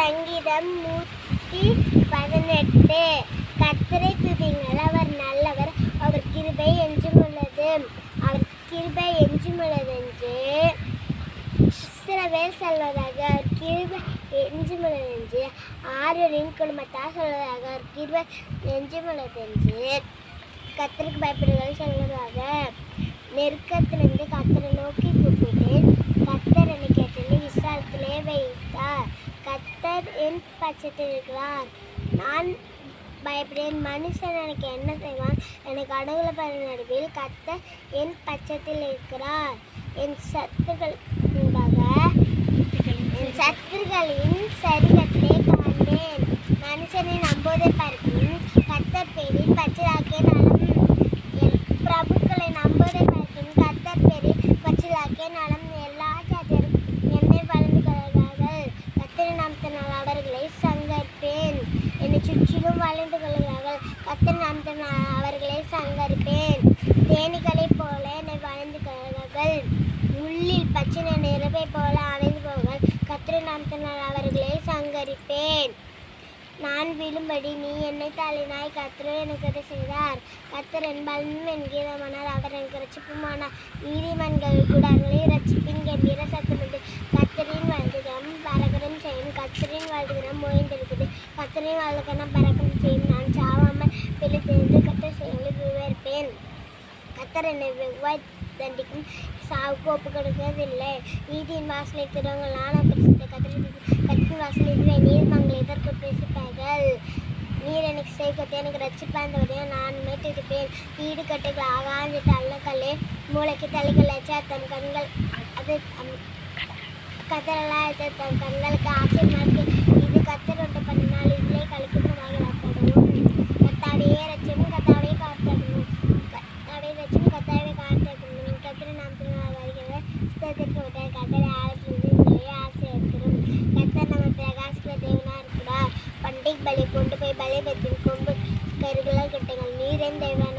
சங்கீதம் நூற்றி பதினெட்டு கத்தரை துதிங்கள் அவர் நல்லவர் அவர் கிருபை என்றும் உள்ளது அவர் கிருபை என்றும் உள்ளது என்று சில பேர் சொல்வதாக அவர் கிருபை என்றும் உள்ளது என்று ஆரோரின் குடும்பத்தார் சொல்வதாக அவர் கிருபை என்றும் உள்ளது என்று கத்தருக்கு பயப்படுகள் சொல்வதாக நெருக்கத்திலிருந்து கத்தரை நோக்கி கூப்பிட்டேன் கத்தர் என்னை கேட்டேன் விசாலத்திலே வைத்தார் கத்தர் என் பட்சத்தில் இருக்கிறார் நான் பயப்படேன் மனுஷன் எனக்கு என்ன செய்வான் எனக்கு அடகுல பல நடுவில் கத்தர் என் பட்சத்தில் இருக்கிறார் என் சத்துக்கள் முன்பாக என் சத்துருக்களின் சரிகத்தை காண்பேன் மனுஷனை நம்போதை பார்க்கும் கத்தர் பேரில் பச்சலாக்கிய நலம் என் பிரபுக்களை நம்போதை பார்க்கும் கத்தர் பேரில் பச்சலாக்கிய நலம் எல்லா ஜாதியரும் என்னை வளர்ந்து கொள்கிறார்கள் கத்தரை நாமத்தினால் அவர்களை சங்கரிப்பேன் என்னை சுற்றிலும் வளர்ந்து கொள்கிறார்கள் கத்தரை நாமத்தினால் அவர்களை சங்கரிப்பேன் தேனீக்களைப் போல என்னை வளர்ந்து கொள்கிறார்கள் உள்ளில் பச்சை நிறப்பை போல அணைந்து போவார்கள் கத்திர நாமத்தினால் அவர்களை சங்கரிப்பேன் நான் விழும்படி நீ என்னை தாளினாய் கத்திர எனக்கு அதை செய்தார் கத்தர் என் பலனும் என்கிறமானார் அவர் எனக்கு ரட்சிப்புமானார் நீதிமன்கள் கூடாரங்களை ரட்சிப்பின் கம்பீர சத்தமிட்டு கத்தரின் வலதுகம் பறக்கடம் செய்யும் கத்தரின் வலதுகரம் ஓய்ந்திருக்குது கத்தரின் வலதுகரம் பறக்கம் செய்யும் நான் சாவாமல் பிழைத்திருந்து கத்தர் செயலை விவரிப்பேன் கத்தர் என்னை வெவ்வாய் தண்டிக்கும் சாவுக்கு ஒப்பு கொடுக்கறதில்லை நீதியின் வாசலை திருவங்கள் நான் பரிசுத்த கத்தரி கத்தின் வாசல் இதுவே நீர் மங்களை எதற்கு பேசிப்பார்கள் நீர் எனக்கு செய்கத்தை எனக்கு ரச்சிப்பாந்தவரையும் நான் மேட்டிருப்பேன் வீடு கட்டைகள் ஆகாஞ்சிட்டு அல்லக்கல்லே மூளைக்கு தலைகள் தன் கண்கள் அது கத்தரெல்லாம் தன் கண்களுக்கு ஆச்சரியமா இருக்கு இது கத்தரோட பண்ணினால் இதிலே கழிக்கமாக காப்பாடவும் கத்தாடையே ரச்சமும் கத்தாடையே காப்பாற்றணும் கத்தாடை ரச்சமும் கத்தாடை காப்பாற்றணும் கத்திர நாமத்தினால் வருகிற சுத்தத்திற்கு விட்ட கத்தரை ஆழத்திலிருந்து உங்களை ஆசை இருக்கிறோம் கத்தர் நம்ம பிரகாசிக்கிற தேவனா இருக்கிறார் பண்டிகை பலி கொண்டு போய் பலி வைத்தின் கொம்பு கருகளால் கட்டுங்கள் நீரின் தேவன்